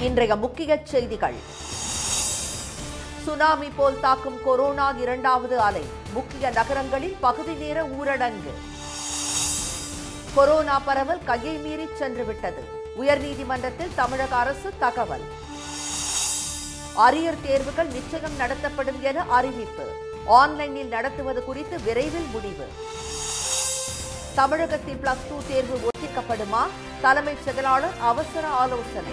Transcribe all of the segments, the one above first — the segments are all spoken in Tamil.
இன்றைய முக்கிய செய்திகள் சுனாமி போல் தாக்கும் கொரோனா இரண்டாவது அலை முக்கிய நகரங்களில் பகுதி நேர ஊரடங்கு கொரோனா பரவல் கையை மீறி சென்றுவிட்டது உயர்நீதிமன்றத்தில் தமிழக அரசு தகவல் அரியர் தேர்வுகள் நிச்சயம் நடத்தப்படும் என அறிவிப்பு ஆன்லைனில் நடத்துவது குறித்து விரைவில் முடிவு தமிழகத்தில் பிளஸ் டூ தேர்வு ஒத்திக்கப்படுமா தலைமைச் செயலாளர் அவசர ஆலோசனை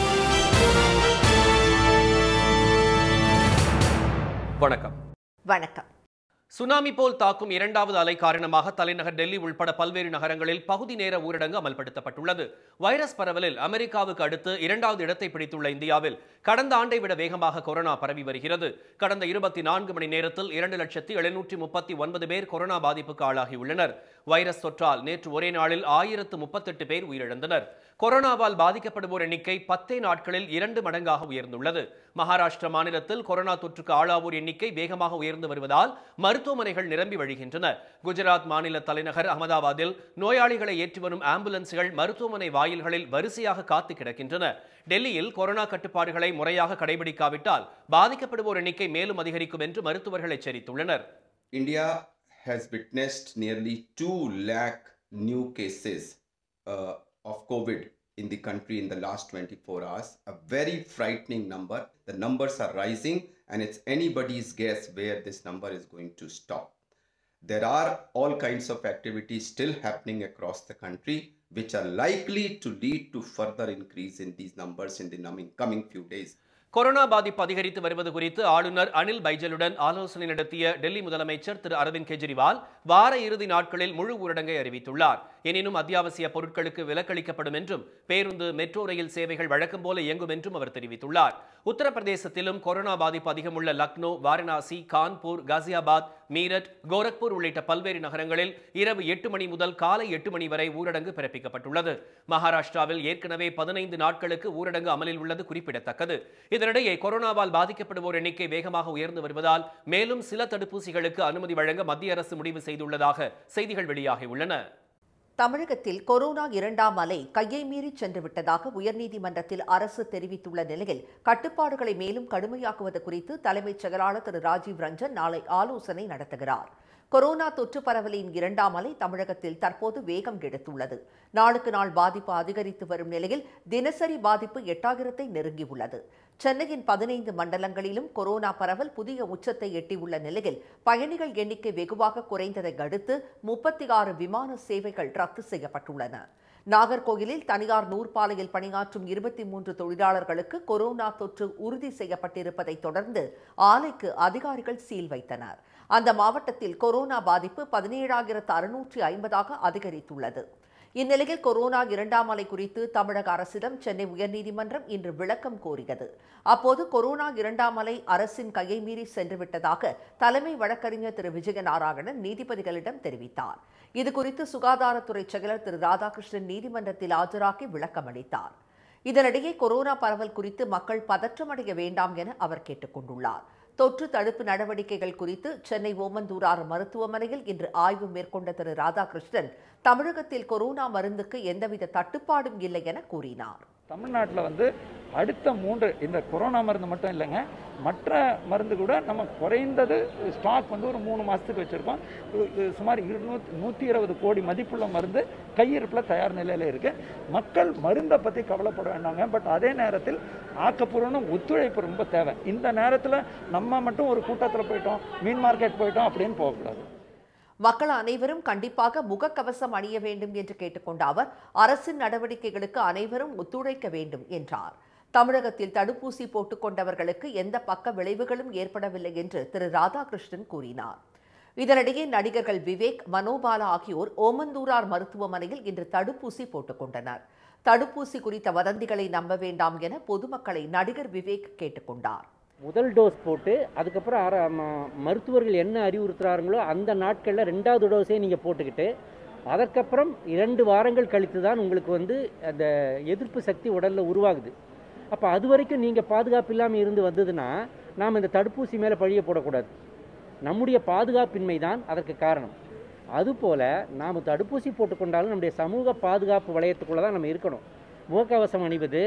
வணக்கம் வணக்கம் சுனாமி போல் தாக்கும் இரண்டாவது அலை காரணமாக தலைநகர் டெல்லி உள்பட பல்வேறு நகரங்களில் பகுதி நேர ஊரடங்கு அமல்படுத்தப்பட்டுள்ளது வைரஸ் பரவலில் அமெரிக்காவுக்கு அடுத்து இரண்டாவது இடத்தை பிடித்துள்ள இந்தியாவில் கடந்த ஆண்டை விட வேகமாக கொரோனா பரவி வருகிறது கடந்த இருபத்தி நான்கு மணி நேரத்தில் இரண்டு லட்சத்தி எழுநூற்றி முப்பத்தி ஒன்பது பேர் கொரோனா பாதிப்புக்கு ஆளாகியுள்ளனர் வைரஸ் தொற்றால் நேற்று ஒரே நாளில் ஆயிரத்து முப்பத்தெட்டு பேர் உயிரிழந்தனர் கொரோனாவால் பாதிக்கப்படுவோர் எண்ணிக்கை பத்தே நாட்களில் இரண்டு மடங்காக உயர்ந்துள்ளது மகாராஷ்டிரா மாநிலத்தில் கொரோனா தொற்றுக்கு ஆளாவோர் எண்ணிக்கை வேகமாக உயர்ந்து வருவதால் மருத்துவமனைகள் நிரம்பி வழிகின்றன குஜராத் மாநில தலைநகர் அகமதாபாத்தில் நோயாளிகளை ஏற்றி வரும் ஆம்புலன்ஸ்கள் மருத்துவமனை வாயில்களில் வரிசையாக காத்து கிடக்கின்றன டெல்லியில் கொரோனா கட்டுப்பாடுகளை முறையாக கடைபிடிக்காவிட்டால் பாதிக்கப்படுவோர் எண்ணிக்கை மேலும் அதிகரிக்கும் என்று மருத்துவர்கள் எச்சரித்துள்ளனர் India has witnessed nearly 2 lakh new cases uh, of COVID in the country in the last 24 hours. A very frightening number. The numbers are rising, and it's anybody's guess where this number is going to stop. There are all kinds of activities still happening across the country, which are likely to lead to further increase in these numbers in the coming, coming few days. Corona பாதிப்பு அதிகரித்து வருவது குறித்து ஆளுநர் அனில் பைஜலுடன் ஆலோசனை நடத்திய டெல்லி முதலமைச்சர் திரு அரவிந்த் கெஜ்ரிவால் வார இறுதி நாட்களில் முழு ஊரடங்கை அறிவித்துள்ளார் எனினும் அத்தியாவசிய பொருட்களுக்கு விலக்களிக்கப்படும் என்றும் பேருந்து மெட்ரோ ரயில் சேவைகள் வழக்கம் போல இயங்கும் என்றும் அவர் தெரிவித்துள்ளார் உத்தரப்பிரதேசத்திலும் கொரோனா பாதிப்பு அதிகமுள்ள லக்னோ வாரணாசி கான்பூர் காசியாபாத் மீரட் கோரக்பூர் உள்ளிட்ட பல்வேறு நகரங்களில் இரவு எட்டு மணி முதல் காலை எட்டு மணி வரை ஊரடங்கு பிறப்பிக்கப்பட்டுள்ளது மகாராஷ்டிராவில் ஏற்கனவே பதினைந்து நாட்களுக்கு ஊரடங்கு அமலில் உள்ளது குறிப்பிடத்தக்கது இதனிடையே கொரோனாவால் பாதிக்கப்படுவோர் எண்ணிக்கை வேகமாக உயர்ந்து வருவதால் மேலும் சில தடுப்பூசிகளுக்கு அனுமதி வழங்க மத்திய அரசு முடிவு செய்துள்ளதாக செய்திகள் வெளியாகியுள்ளன தமிழகத்தில் கொரோனா இரண்டாம் அலை கையை மீறி சென்று விட்டதாக உயர்நீதிமன்றத்தில் அரசு தெரிவித்துள்ள நிலையில் கட்டுப்பாடுகளை மேலும் கடுமையாக்குவது குறித்து தலைமைச் செயலாளர் திரு ராஜீவ் ரஞ்சன் நாளை ஆலோசனை நடத்துகிறார் கொரோனா தொற்று பரவலின் இரண்டாம் அலை தமிழகத்தில் தற்போது வேகம் எடுத்துள்ளது நாளுக்கு நாள் பாதிப்பு அதிகரித்து வரும் நிலையில் தினசரி பாதிப்பு எட்டாயிரத்தை நெருங்கியுள்ளது சென்னையின் பதினைந்து மண்டலங்களிலும் கொரோனா பரவல் புதிய உச்சத்தை எட்டியுள்ள நிலையில் பயணிகள் எண்ணிக்கை வெகுவாக குறைந்ததை அடுத்து முப்பத்தி ஆறு விமான சேவைகள் ரத்து செய்யப்பட்டுள்ளன நாகர்கோயிலில் தனியார் நூற்பாலையில் பணியாற்றும் இருபத்தி மூன்று தொழிலாளர்களுக்கு கொரோனா தொற்று உறுதி செய்யப்பட்டிருப்பதைத் தொடர்ந்து ஆலைக்கு அதிகாரிகள் சீல் வைத்தனர் அந்த மாவட்டத்தில் கொரோனா பாதிப்பு பதினேழாயிரத்து அறுநூற்றி ஐம்பதாக அதிகரித்துள்ளது இந்நிலையில் கொரோனா இரண்டாம் அலை குறித்து தமிழக அரசிடம் சென்னை உயர்நீதிமன்றம் இன்று விளக்கம் கோரியது அப்போது கொரோனா இரண்டாம் அலை அரசின் கையை மீறி சென்றுவிட்டதாக தலைமை வழக்கறிஞர் திரு விஜயநாராயணன் நீதிபதிகளிடம் தெரிவித்தார் இதுகுறித்து சுகாதாரத்துறை செயலர் திரு ராதாகிருஷ்ணன் நீதிமன்றத்தில் ஆஜராகி விளக்கம் அளித்தார் இதனிடையே கொரோனா பரவல் குறித்து மக்கள் பதற்றமடைய வேண்டாம் என அவர் கேட்டுக் கொண்டுள்ளார் தொற்று தடுப்பு நடவடிக்கைகள் குறித்து சென்னை ஓமந்தூரார் மருத்துவமனையில் இன்று ஆய்வு மேற்கொண்ட திரு ராதாகிருஷ்ணன் தமிழகத்தில் கொரோனா மருந்துக்கு எந்தவித தட்டுப்பாடும் இல்லை என கூறினார் தமிழ்நாட்டில் வந்து அடுத்த மூன்று இந்த கொரோனா மருந்து மட்டும் இல்லைங்க மற்ற மருந்து கூட நம்ம குறைந்தது ஸ்டாக் வந்து ஒரு மூணு மாதத்துக்கு வச்சுருக்கோம் சுமார் இருநூத்தி நூற்றி இருபது கோடி மதிப்புள்ள மருந்து கையிருப்பில் தயார் நிலையில் இருக்குது மக்கள் மருந்தை பற்றி கவலைப்பட வேண்டாங்க பட் அதே நேரத்தில் ஆக்கப்பூர்வமான ஒத்துழைப்பு ரொம்ப தேவை இந்த நேரத்தில் நம்ம மட்டும் ஒரு கூட்டத்தில் போயிட்டோம் மீன் மார்க்கெட் போயிட்டோம் அப்படின்னு போகக்கூடாது மக்கள் அனைவரும் கண்டிப்பாக முகக்கவசம் அணிய வேண்டும் என்று கேட்டுக்கொண்ட அவர் அரசின் நடவடிக்கைகளுக்கு அனைவரும் ஒத்துழைக்க வேண்டும் என்றார் தமிழகத்தில் தடுப்பூசி போட்டுக் கொண்டவர்களுக்கு எந்த பக்க விளைவுகளும் ஏற்படவில்லை என்று திரு ராதாகிருஷ்ணன் கூறினார் இதனிடையே நடிகர்கள் விவேக் மனோபாலா ஆகியோர் ஓமந்தூரார் மருத்துவமனையில் இன்று தடுப்பூசி போட்டுக் கொண்டனர் தடுப்பூசி குறித்த வதந்திகளை நம்ப வேண்டாம் என பொதுமக்களை நடிகர் விவேக் கேட்டுக்கொண்டார் முதல் டோஸ் போட்டு அதுக்கப்புறம் அர ம- மருத்துவர்கள் என்ன அறிவுறுத்துறாங்களோ அந்த நாட்களில் ரெண்டாவது டோஸே நீங்கள் போட்டுக்கிட்டு அதற்கப்புறம் இரண்டு வாரங்கள் கழித்து தான் உங்களுக்கு வந்து அந்த எதிர்ப்பு சக்தி உடலில் உருவாகுது அப்போ அது வரைக்கும் நீங்கள் பாதுகாப்பு இல்லாமல் இருந்து வந்ததுன்னா நாம் இந்த தடுப்பூசி மேலே பழிய போடக்கூடாது நம்முடைய பாதுகாப்பின்மை தான் அதற்கு காரணம் அதுபோல் நாம் தடுப்பூசி போட்டுக்கொண்டாலும் நம்முடைய சமூக பாதுகாப்பு வளையத்துக்குள்ளே தான் நம்ம இருக்கணும் முகக்கவசம் அணிவது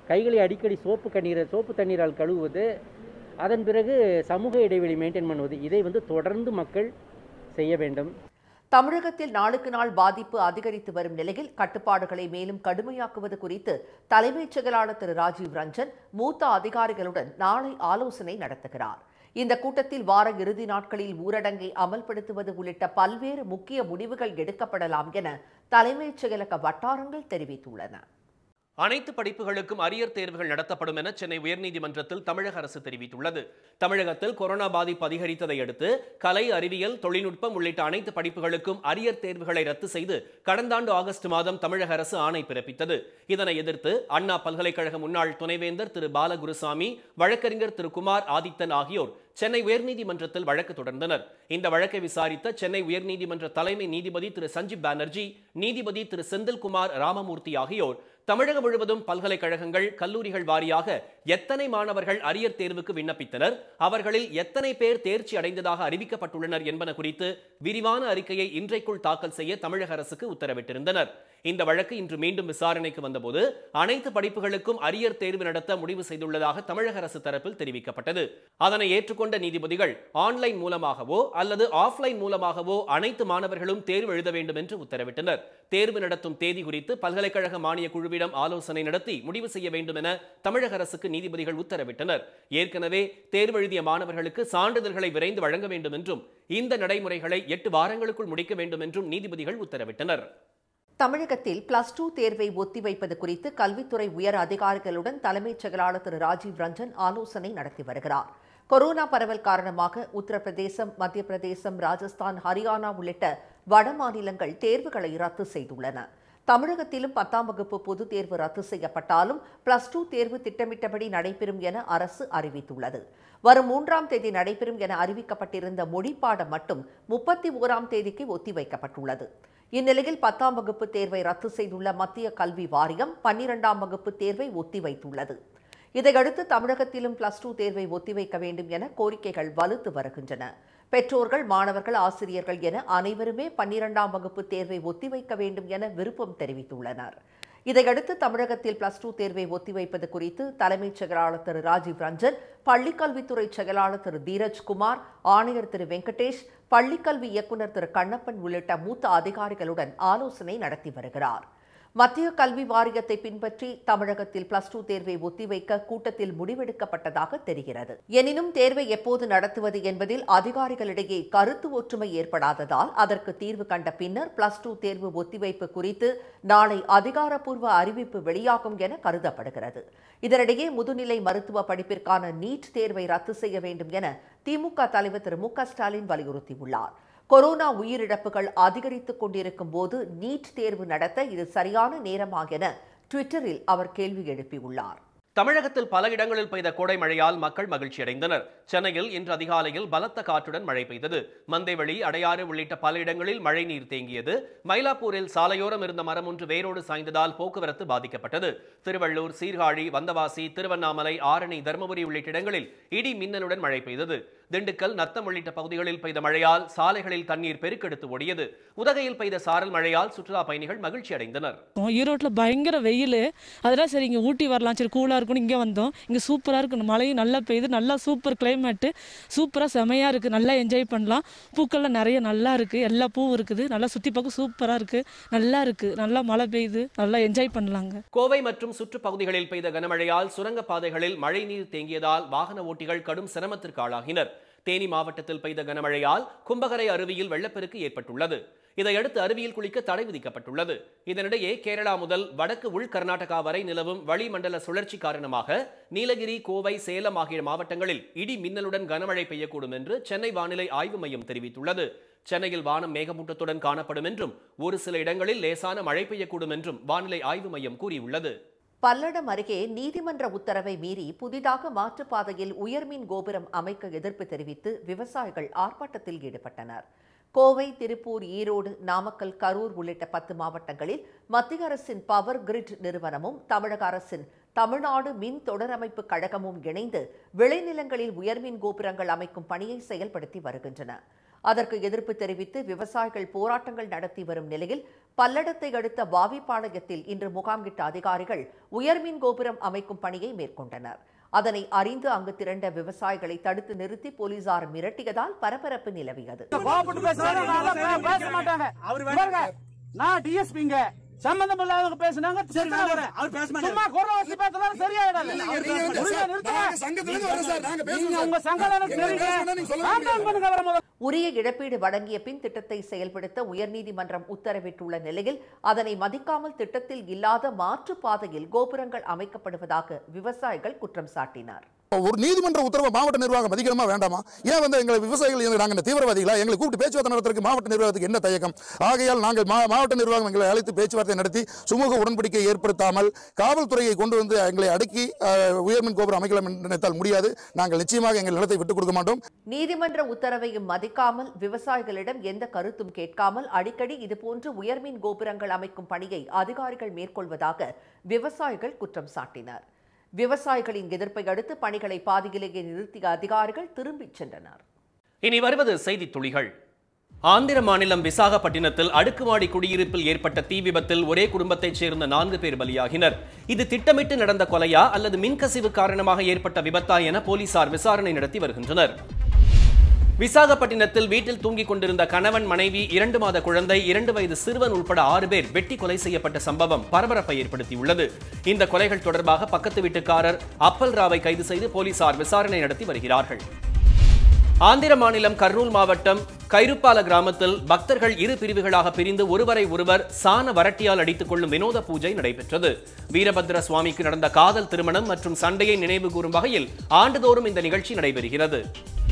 கைகளை அடிக்கடி சோப்பு கண்ணீரை சோப்பு தண்ணீரால் கழுவுவது அதன் பிறகு சமூக இடைவெளி மெயின்டைன் பண்ணுவது இதை வந்து தொடர்ந்து மக்கள் செய்ய வேண்டும் தமிழகத்தில் நாளுக்கு நாள் பாதிப்பு அதிகரித்து வரும் நிலையில் கட்டுப்பாடுகளை மேலும் கடுமையாக்குவது குறித்து தலைமைச் செயலாளர் திரு ராஜீவ் ரஞ்சன் மூத்த அதிகாரிகளுடன் நாளை ஆலோசனை நடத்துகிறார் இந்த கூட்டத்தில் வார இறுதி நாட்களில் ஊரடங்கை அமல்படுத்துவது உள்ளிட்ட பல்வேறு முக்கிய முடிவுகள் எடுக்கப்படலாம் என தலைமைச் செயலக வட்டாரங்கள் தெரிவித்துள்ளன அனைத்து படிப்புகளுக்கும் அரியர் தேர்வுகள் நடத்தப்படும் என சென்னை உயர்நீதிமன்றத்தில் தமிழக அரசு தெரிவித்துள்ளது தமிழகத்தில் கொரோனா பாதிப்பு அதிகரித்ததை அடுத்து கலை அறிவியல் தொழில்நுட்பம் உள்ளிட்ட அனைத்து படிப்புகளுக்கும் அரியர் தேர்வுகளை ரத்து செய்து கடந்த ஆண்டு ஆகஸ்ட் மாதம் தமிழக அரசு ஆணை பிறப்பித்தது இதனை எதிர்த்து அண்ணா பல்கலைக்கழக முன்னாள் துணைவேந்தர் திரு பாலகுருசாமி வழக்கறிஞர் திரு குமார் ஆதித்தன் ஆகியோர் சென்னை உயர்நீதிமன்றத்தில் வழக்கு தொடர்ந்தனர் இந்த வழக்கை விசாரித்த சென்னை உயர்நீதிமன்ற தலைமை நீதிபதி திரு சஞ்சீப் பானர்ஜி நீதிபதி திரு செந்தில்குமார் ராமமூர்த்தி ஆகியோர் தமிழகம் முழுவதும் பல்கலைக்கழகங்கள் கல்லூரிகள் வாரியாக எத்தனை மாணவர்கள் அரியர் தேர்வுக்கு விண்ணப்பித்தனர் அவர்களில் எத்தனை பேர் தேர்ச்சி அடைந்ததாக அறிவிக்கப்பட்டுள்ளனர் என்பன குறித்து விரிவான அறிக்கையை இன்றைக்குள் தாக்கல் செய்ய தமிழக அரசுக்கு உத்தரவிட்டிருந்தனர் இந்த வழக்கு இன்று மீண்டும் விசாரணைக்கு வந்தபோது அனைத்து படிப்புகளுக்கும் அரியர் தேர்வு நடத்த முடிவு செய்துள்ளதாக தமிழக அரசு தரப்பில் தெரிவிக்கப்பட்டது அதனை ஏற்றுக்கொண்ட நீதிபதிகள் ஆன்லைன் மூலமாகவோ அல்லது ஆஃப்லைன் மூலமாகவோ அனைத்து மாணவர்களும் தேர்வு எழுத வேண்டும் என்று உத்தரவிட்டனர் தேர்வு நடத்தும் தேதி குறித்து பல்கலைக்கழக மானிய குழுவிடம் ஆலோசனை நடத்தி முடிவு செய்ய வேண்டும் என தமிழக அரசுக்கு நீதிபதிகள் உத்தரவிட்டனர் ஏற்கனவே தேர்வு எழுதிய மாணவர்களுக்கு சான்றிதழ்களை விரைந்து வழங்க வேண்டும் என்றும் இந்த நடைமுறைகளை எட்டு வாரங்களுக்குள் முடிக்க வேண்டும் என்றும் நீதிபதிகள் உத்தரவிட்டனர் தமிழகத்தில் பிளஸ் டூ தேர்வை ஒத்திவைப்பது குறித்து கல்வித்துறை உயர் அதிகாரிகளுடன் தலைமைச் செயலாளர் திரு ராஜீவ் ரஞ்சன் ஆலோசனை நடத்தி வருகிறார் கொரோனா பரவல் காரணமாக உத்தரப்பிரதேசம் மத்திய பிரதேசம் ராஜஸ்தான் ஹரியானா உள்ளிட்ட வட மாநிலங்கள் தேர்வுகளை ரத்து செய்துள்ளன தமிழகத்திலும் பத்தாம் வகுப்பு பொதுத் தேர்வு ரத்து செய்யப்பட்டாலும் பிளஸ் டூ தேர்வு திட்டமிட்டபடி நடைபெறும் என அரசு அறிவித்துள்ளது வரும் மூன்றாம் தேதி நடைபெறும் என அறிவிக்கப்பட்டிருந்த மொழிப்பாடம் மட்டும் முப்பத்தி ஓராம் தேதிக்கு ஒத்திவைக்கப்பட்டுள்ளது இந்நிலையில் பத்தாம் வகுப்பு தேர்வை ரத்து செய்துள்ள மத்திய கல்வி வாரியம் பன்னிரெண்டாம் வகுப்பு தேர்வை ஒத்திவைத்துள்ளது இதையடுத்து தமிழகத்திலும் பிளஸ் டூ தேர்வை ஒத்திவைக்க வேண்டும் என கோரிக்கைகள் வலுத்து வருகின்றன பெற்றோர்கள் மாணவர்கள் ஆசிரியர்கள் என அனைவருமே பன்னிரெண்டாம் வகுப்பு தேர்வை ஒத்திவைக்க வேண்டும் என விருப்பம் தெரிவித்துள்ளனர் இதையடுத்து தமிழகத்தில் பிளஸ் டூ தேர்வை ஒத்திவைப்பது குறித்து தலைமைச் செயலாளர் திரு ராஜீவ் ரஞ்சன் பள்ளிக்கல்வித்துறை செயலாளர் திரு தீரஜ் குமார் ஆணையர் திரு வெங்கடேஷ் பள்ளிக்கல்வி இயக்குநர் திரு கண்ணப்பன் உள்ளிட்ட மூத்த அதிகாரிகளுடன் ஆலோசனை நடத்தி வருகிறார் மத்திய கல்வி வாரியத்தை பின்பற்றி தமிழகத்தில் பிளஸ் டூ தேர்வை ஒத்திவைக்க கூட்டத்தில் முடிவெடுக்கப்பட்டதாக தெரிகிறது எனினும் தேர்வை எப்போது நடத்துவது என்பதில் அதிகாரிகளிடையே கருத்து ஒற்றுமை ஏற்படாததால் அதற்கு தீர்வு கண்ட பின்னர் பிளஸ் டூ தேர்வு ஒத்திவைப்பு குறித்து நாளை அதிகாரப்பூர்வ அறிவிப்பு வெளியாகும் என கருதப்படுகிறது இதனிடையே முதுநிலை மருத்துவ படிப்பிற்கான நீட் தேர்வை ரத்து செய்ய வேண்டும் என திமுக தலைவர் திரு மு க ஸ்டாலின் வலியுறுத்தியுள்ளார் கொரோனா உயிரிழப்புகள் அதிகரித்துக் கொண்டிருக்கும் போது நீட் தேர்வு நடத்த இது சரியான நேரமா என ட்விட்டரில் அவர் கேள்வி எழுப்பியுள்ளார் தமிழகத்தில் பல இடங்களில் பெய்த கோடை மழையால் மக்கள் மகிழ்ச்சியடைந்தனர் சென்னையில் இன்று அதிகாலையில் பலத்த காற்றுடன் மழை பெய்தது மந்தைவெளி அடையாறு உள்ளிட்ட பல இடங்களில் மழை நீர் தேங்கியது மயிலாப்பூரில் சாலையோரம் இருந்த மரம் ஒன்று வேரோடு சாய்ந்ததால் போக்குவரத்து பாதிக்கப்பட்டது திருவள்ளூர் சீர்காழி வந்தவாசி திருவண்ணாமலை ஆரணி தருமபுரி உள்ளிட்ட இடங்களில் இடி மின்னலுடன் மழை பெய்தது திண்டுக்கல் நத்தம் உள்ளிட்ட பகுதிகளில் பெய்த மழையால் சாலைகளில் தண்ணீர் பெருக்கெடுத்து ஓடியது உதகையில் பெய்த சாரல் மழையால் சுற்றுலா பயணிகள் மகிழ்ச்சி அடைந்தனர் ஈரோட்டில் பயங்கர வெயில் அதெல்லாம் சரி இங்கே ஊட்டி வரலாம் சரி கூலாக இருக்கும்னு இங்கே வந்தோம் இங்கே சூப்பராக இருக்கு மழையும் நல்லா பெய்யுது நல்லா சூப்பர் கிளைமேட்டு சூப்பராக செமையாக இருக்குது நல்லா என்ஜாய் பண்ணலாம் பூக்கள்லாம் நிறைய நல்லா இருக்குது எல்லா பூவும் இருக்குது நல்லா சுற்றி பார்க்க சூப்பராக இருக்குது நல்லா இருக்குது நல்லா மழை பெய்யுது நல்லா என்ஜாய் பண்ணலாங்க கோவை மற்றும் சுற்றுப்பகுதிகளில் பெய்த கனமழையால் சுரங்கப்பாதைகளில் மழைநீர் தேங்கியதால் வாகன ஓட்டிகள் கடும் சிரமத்திற்கு ஆளாகினர் தேனி மாவட்டத்தில் பெய்த கனமழையால் கும்பகரை அருவியில் வெள்ளப்பெருக்கு ஏற்பட்டுள்ளது இதையடுத்து அருவியில் குளிக்க தடை விதிக்கப்பட்டுள்ளது இதனிடையே கேரளா முதல் வடக்கு உள் கர்நாடகா வரை நிலவும் வளிமண்டல சுழற்சி காரணமாக நீலகிரி கோவை சேலம் ஆகிய மாவட்டங்களில் இடி மின்னலுடன் கனமழை பெய்யக்கூடும் என்று சென்னை வானிலை ஆய்வு மையம் தெரிவித்துள்ளது சென்னையில் வானம் மேகமூட்டத்துடன் காணப்படும் என்றும் ஒரு சில இடங்களில் லேசான மழை பெய்யக்கூடும் என்றும் வானிலை ஆய்வு மையம் கூறியுள்ளது பல்லடம் அருகே நீதிமன்ற உத்தரவை மீறி புதிதாக மாற்றுப்பாதையில் உயர்மின் கோபுரம் அமைக்க எதிர்ப்பு தெரிவித்து விவசாயிகள் ஆர்ப்பாட்டத்தில் ஈடுபட்டனர் கோவை திருப்பூர் ஈரோடு நாமக்கல் கரூர் உள்ளிட்ட பத்து மாவட்டங்களில் மத்திய அரசின் பவர் கிரிட் நிறுவனமும் தமிழக அரசின் தமிழ்நாடு மின் தொடரமைப்பு கழகமும் இணைந்து விளைநிலங்களில் உயர்மின் கோபுரங்கள் அமைக்கும் பணியை செயல்படுத்தி வருகின்றன அதற்கு எதிர்ப்பு தெரிவித்து விவசாயிகள் போராட்டங்கள் நடத்தி வரும் நிலையில் பல்லடத்தை அடுத்த வாவிப்பாளையத்தில் இன்று முகாமிட்ட அதிகாரிகள் உயர்மின் கோபுரம் அமைக்கும் பணியை மேற்கொண்டனர் அதனை அறிந்து அங்கு திரண்ட விவசாயிகளை தடுத்து நிறுத்தி போலீசார் மிரட்டியதால் பரபரப்பு நிலவியது கோபப்பட்டு பேசுறாங்க நான் பேச மாட்டாங்க பாருங்க, நான் டிஎஸ்பிங்க சம்பந்தம் இல்லாதவங்க பேசுனாங்க சரி நான் வரேன். சும்மா குரல் வச்சு பேசினா சரியாயிடாது ஒழுங்கா நிறுத்துங்க. நீங்க உங்க சங்கம் எனக்கு தெரியுங்க கான்டாக்ட் பண்ணுங்க அவரை முதல்ல உரிய இழப்பீடு வழங்கிய பின் திட்டத்தை செயல்படுத்த உயர்நீதிமன்றம் உத்தரவிட்டுள்ள நிலையில் அதனை மதிக்காமல் திட்டத்தில் இல்லாத மாற்று பாதையில் கோபுரங்கள் அமைக்கப்படுவதாக விவசாயிகள் குற்றம் சாட்டினார் ஒரு நீதிமன்ற உத்தரவை மாவட்ட நிர்வாகம் மதிக்கணுமா வேண்டாமா ஏன் வந்து எங்களை விவசாயிகள் எங்களை நாங்கள் தீவிரவாதிகளா எங்களை கூப்பிட்டு பேச்சுவார்த்தை நடத்துறதுக்கு மாவட்ட நிர்வாகத்துக்கு என்ன தயக்கம் ஆகையால் நாங்கள் மா- மாவட்ட நிர்வாகம் எங்களை அழைத்து பேச்சுவார்த்தை நடத்தி சுமூக உடன்படிக்கை ஏற்படுத்தாமல் காவல்துறையை கொண்டு வந்து எங்களை அடக்கி அஹ், உயர்மின் கோபுரம் அமைக்கலாம் என்று நினைத்தால் முடியாது நாங்கள் நிச்சயமாக எங்கள் நிலத்தை விட்டுக் கொடுக்க மாட்டோம் நீதிமன்ற உத்தரவையும் மதிக்காமல் விவசாயிகளிடம் எந்த கருத்தும் கேட்காமல் அடிக்கடி இதுபோன்று உயர்மின் கோபுரங்கள் அமைக்கும் பணியை அதிகாரிகள் மேற்கொள்வதாக விவசாயிகள் குற்றம் சாட்டினர் விவசாயிகளின் எதிர்ப்பை அடுத்து பணிகளை பாதியிலேயே நிறுத்திய அதிகாரிகள் திரும்பிச் சென்றனர் இனி வருவது செய்தித் துளிகள் ஆந்திர மாநிலம் விசாகப்பட்டினத்தில் அடுக்குமாடி குடியிருப்பில் ஏற்பட்ட தீ விபத்தில் ஒரே குடும்பத்தைச் சேர்ந்த நான்கு பேர் பலியாகினர் இது திட்டமிட்டு நடந்த கொலையா அல்லது மின்கசிவு காரணமாக ஏற்பட்ட விபத்தா என போலீசார் விசாரணை நடத்தி வருகின்றனர் விசாகப்பட்டினத்தில் வீட்டில் தூங்கிக் கொண்டிருந்த கணவன் மனைவி இரண்டு மாத குழந்தை இரண்டு வயது சிறுவன் உட்பட ஆறு பேர் வெட்டி கொலை செய்யப்பட்ட சம்பவம் பரபரப்பை ஏற்படுத்தியுள்ளது இந்த கொலைகள் தொடர்பாக பக்கத்து வீட்டுக்காரர் அப்பல் ராவை கைது செய்து போலீசார் விசாரணை நடத்தி வருகிறார்கள் ஆந்திர மாநிலம் கர்னூல் மாவட்டம் கைருப்பால கிராமத்தில் பக்தர்கள் இரு பிரிவுகளாக பிரிந்து ஒருவரை ஒருவர் சாண வரட்டியால் அடித்துக் கொள்ளும் வினோத பூஜை நடைபெற்றது வீரபத்ர சுவாமிக்கு நடந்த காதல் திருமணம் மற்றும் சண்டையை நினைவு கூறும் வகையில் ஆண்டுதோறும் இந்த நிகழ்ச்சி நடைபெறுகிறது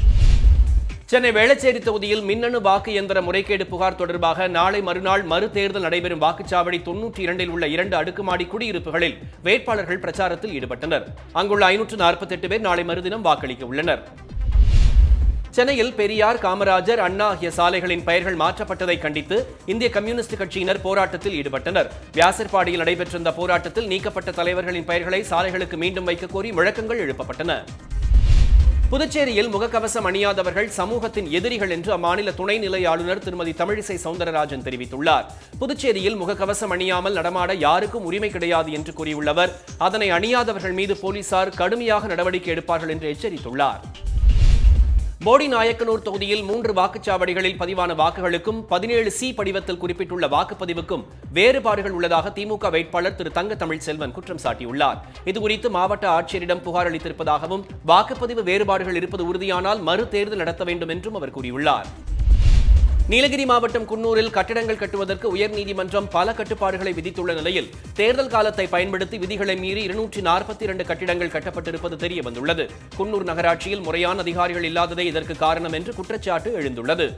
சென்னை வேளச்சேரி தொகுதியில் மின்னணு வாக்கு எந்திர முறைகேடு புகார் தொடர்பாக நாளை மறுநாள் மறு தேர்தல் நடைபெறும் வாக்குச்சாவடி தொன்னூற்றி இரண்டில் உள்ள இரண்டு அடுக்குமாடி குடியிருப்புகளில் வேட்பாளர்கள் பிரச்சாரத்தில் ஈடுபட்டனர் அங்குள்ள ஐநூற்று நாற்பத்தெட்டு பேர் நாளை மறுதினம் வாக்களிக்க உள்ளனர் சென்னையில் பெரியார் காமராஜர் அண்ணா ஆகிய சாலைகளின் பெயர்கள் மாற்றப்பட்டதை கண்டித்து இந்திய கம்யூனிஸ்ட் கட்சியினர் போராட்டத்தில் ஈடுபட்டனர் வியாசர்பாடியில் நடைபெற்ற இந்த போராட்டத்தில் நீக்கப்பட்ட தலைவர்களின் பெயர்களை சாலைகளுக்கு மீண்டும் வைக்க கோரி முழக்கங்கள் எழுப்பப்பட்டன புதுச்சேரியில் முகக்கவசம் அணியாதவர்கள் சமூகத்தின் எதிரிகள் என்று அம்மாநில துணைநிலை ஆளுநர் திருமதி தமிழிசை சவுந்தரராஜன் தெரிவித்துள்ளார் புதுச்சேரியில் முகக்கவசம் அணியாமல் நடமாட யாருக்கும் உரிமை கிடையாது என்று கூறியுள்ளவர் அதனை அணியாதவர்கள் மீது போலீசார் கடுமையாக நடவடிக்கை எடுப்பார்கள் என்று எச்சரித்துள்ளார் போடி நாயக்கனூர் தொகுதியில் மூன்று வாக்குச்சாவடிகளில் பதிவான வாக்குகளுக்கும் பதினேழு சி படிவத்தில் குறிப்பிட்டுள்ள வாக்குப்பதிவுக்கும் வேறுபாடுகள் உள்ளதாக திமுக வேட்பாளர் திரு தங்க தமிழ் செல்வன் குற்றம் சாட்டியுள்ளார் இதுகுறித்து மாவட்ட ஆட்சியரிடம் புகார் அளித்திருப்பதாகவும் வாக்குப்பதிவு வேறுபாடுகள் இருப்பது உறுதியானால் மறு தேர்தல் நடத்த வேண்டும் என்றும் அவர் கூறியுள்ளார் நீலகிரி மாவட்டம் குன்னூரில் கட்டடங்கள் கட்டுவதற்கு உயர்நீதிமன்றம் பல கட்டுப்பாடுகளை விதித்துள்ள நிலையில் தேர்தல் காலத்தை பயன்படுத்தி விதிகளை மீறி இருநூற்றி நாற்பத்தி இரண்டு கட்டிடங்கள் கட்டப்பட்டிருப்பது தெரிய வந்துள்ளது குன்னூர் நகராட்சியில் முறையான அதிகாரிகள் இல்லாததே இதற்கு காரணம் என்று குற்றச்சாட்டு எழுந்துள்ளது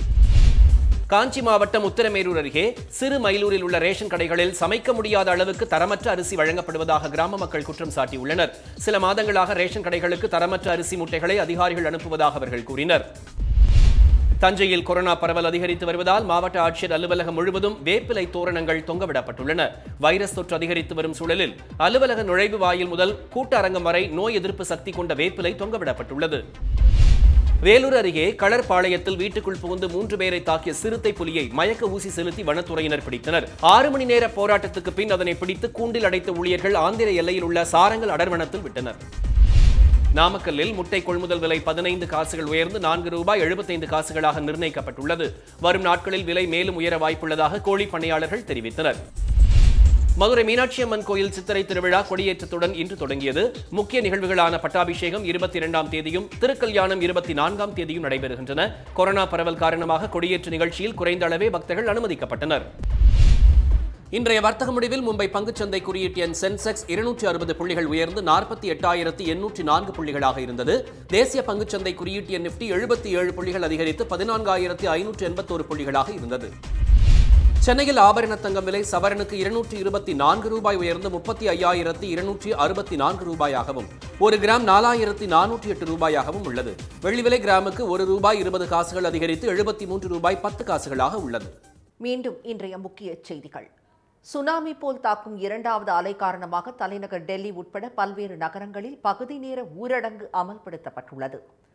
காஞ்சி மாவட்டம் உத்தரமேரூர் அருகே சிறு மயிலூரில் உள்ள ரேஷன் கடைகளில் சமைக்க முடியாத அளவுக்கு தரமற்ற அரிசி வழங்கப்படுவதாக கிராம மக்கள் குற்றம் சாட்டியுள்ளனர் சில மாதங்களாக ரேஷன் கடைகளுக்கு தரமற்ற அரிசி மூட்டைகளை அதிகாரிகள் அனுப்புவதாக அவர்கள் கூறினர் தஞ்சையில் கொரோனா பரவல் அதிகரித்து வருவதால் மாவட்ட ஆட்சியர் அலுவலகம் முழுவதும் வேப்பிலை தோரணங்கள் தொங்கவிடப்பட்டுள்ளன வைரஸ் தொற்று அதிகரித்து வரும் சூழலில் அலுவலக நுழைவு வாயில் முதல் கூட்ட அரங்கம் வரை நோய் எதிர்ப்பு சக்தி கொண்ட வேப்பிலை தொங்கவிடப்பட்டுள்ளது வேலூர் அருகே களர்பாளையத்தில் வீட்டுக்குள் புகுந்து மூன்று பேரை தாக்கிய சிறுத்தை புலியை மயக்க ஊசி செலுத்தி வனத்துறையினர் பிடித்தனர் ஆறு மணி நேர போராட்டத்துக்கு பின் அதனை பிடித்து கூண்டில் அடைத்த ஊழியர்கள் ஆந்திர எல்லையில் உள்ள சாரங்கல் அடர்வனத்தில் விட்டனர் நாமக்கல்லில் முட்டை கொள்முதல் விலை பதினைந்து காசுகள் உயர்ந்து நான்கு ரூபாய் எழுபத்தைந்து காசுகளாக நிர்ணயிக்கப்பட்டுள்ளது வரும் நாட்களில் விலை மேலும் உயர வாய்ப்புள்ளதாக கோழி பண்ணையாளர்கள் தெரிவித்தனர் மதுரை மீனாட்சி அம்மன் கோயில் சித்திரை திருவிழா கொடியேற்றத்துடன் இன்று தொடங்கியது முக்கிய நிகழ்வுகளான பட்டாபிஷேகம் இருபத்தி இரண்டாம் தேதியும் திருக்கல்யாணம் இருபத்தி நான்காம் தேதியும் நடைபெறுகின்றன கொரோனா பரவல் காரணமாக கொடியேற்ற நிகழ்ச்சியில் குறைந்த அளவே பக்தர்கள் அனுமதிக்கப்பட்டனர் இன்றைய வர்த்தக முடிவில் மும்பை பங்குச்சந்தை குறியீட்டு எண் சென்செக்ஸ் இருநூற்றி அறுபது புள்ளிகள் உயர்ந்து நாற்பத்தி எட்டாயிரத்தி எண்ணூற்றி நான்கு புள்ளிகளாக இருந்தது தேசிய பங்குச்சந்தை குறியீட்டு எண் நிப்டி எழுபத்தி ஏழு புள்ளிகள் அதிகரித்து பதினான்காயிரத்தி ஐநூற்று எண்பத்தோரு புள்ளிகளாக இருந்தது சென்னையில் ஆபரண தங்கம் விலை சவரனுக்கு இருநூற்றி இருபத்தி நான்கு ரூபாய் உயர்ந்து முப்பத்தி ஐயாயிரத்தி இருநூற்றி அறுபத்தி நான்கு ரூபாயாகவும் ஒரு கிராம் நாலாயிரத்தி நானூற்றி எட்டு ரூபாயாகவும் உள்ளது வெள்ளி விலை கிராமுக்கு ஒரு ரூபாய் இருபது காசுகள் அதிகரித்து எழுபத்தி மூன்று ரூபாய் பத்து காசுகளாக உள்ளது மீண்டும் இன்றைய முக்கிய செய்திகள் சுனாமி போல் தாக்கும் இரண்டாவது அலை காரணமாக தலைநகர் டெல்லி உட்பட பல்வேறு நகரங்களில் பகுதி நேர ஊரடங்கு அமல்படுத்தப்பட்டுள்ளது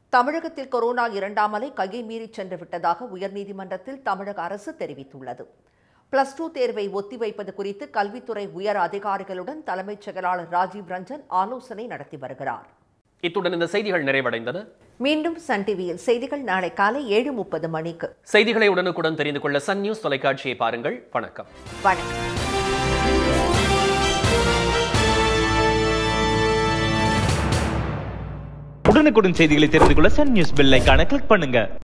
தமிழகத்தில் கொரோனா இரண்டாம் அலை கையை மீறி சென்று விட்டதாக உயர்நீதிமன்றத்தில் தமிழக அரசு தெரிவித்துள்ளது பிளஸ் டூ தேர்வை ஒத்திவைப்பது குறித்து கல்வித்துறை உயர் அதிகாரிகளுடன் தலைமைச் செயலாளர் ராஜீவ் ரஞ்சன் ஆலோசனை நடத்தி வருகிறார் இத்துடன் இந்த செய்திகள் நிறைவடைந்தன மீண்டும் சன் டிவியில் செய்திகள் நாளை காலை ஏழு முப்பது மணிக்கு செய்திகளை உடனுக்குடன் தெரிந்து கொள்ள சன் நியூஸ் தொலைக்காட்சியை பாருங்கள் வணக்கம் வணக்கம் உடனுக்குடன் செய்திகளை தெரிந்து கொள்ள சன் நியூஸ் பெல் ஐகானை கிளிக் பண்ணுங்க